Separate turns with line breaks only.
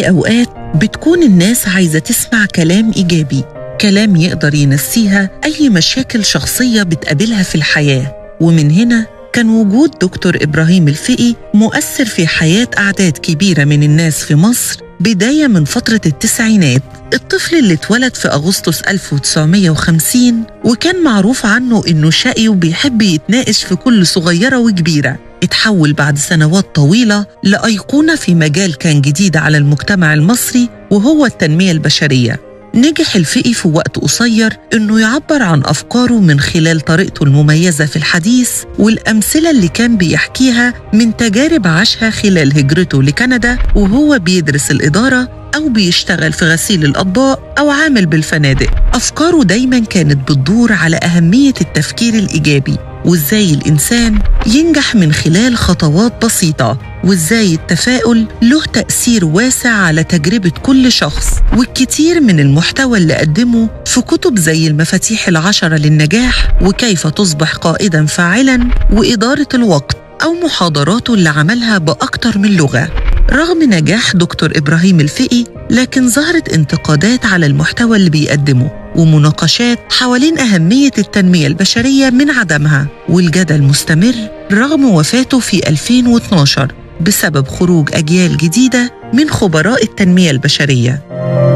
في أوقات بتكون الناس عايزة تسمع كلام إيجابي كلام يقدر ينسيها أي مشاكل شخصية بتقابلها في الحياة ومن هنا كان وجود دكتور إبراهيم الفقي مؤثر في حياة أعداد كبيرة من الناس في مصر بداية من فترة التسعينات الطفل اللي اتولد في أغسطس 1950 وكان معروف عنه إنه شقي وبيحب يتناقش في كل صغيرة وكبيرة اتحول بعد سنوات طويلة لأيقونة في مجال كان جديد على المجتمع المصري وهو التنمية البشرية نجح الفقي في وقت قصير انه يعبر عن افكاره من خلال طريقته المميزه في الحديث والامثله اللي كان بيحكيها من تجارب عاشها خلال هجرته لكندا وهو بيدرس الاداره أو بيشتغل في غسيل الأطباق أو عامل بالفنادق أفكاره دايما كانت بتدور على أهمية التفكير الإيجابي وإزاي الإنسان ينجح من خلال خطوات بسيطة وإزاي التفاؤل له تأثير واسع على تجربة كل شخص والكثير من المحتوى اللي قدمه في كتب زي المفاتيح العشرة للنجاح وكيف تصبح قائدا فاعلا وإدارة الوقت أو محاضراته اللي عملها بأكتر من لغة رغم نجاح دكتور إبراهيم الفقي لكن ظهرت انتقادات على المحتوى اللي بيقدمه ومناقشات حوالين أهمية التنمية البشرية من عدمها والجدل مستمر رغم وفاته في 2012 بسبب خروج أجيال جديدة من خبراء التنمية البشرية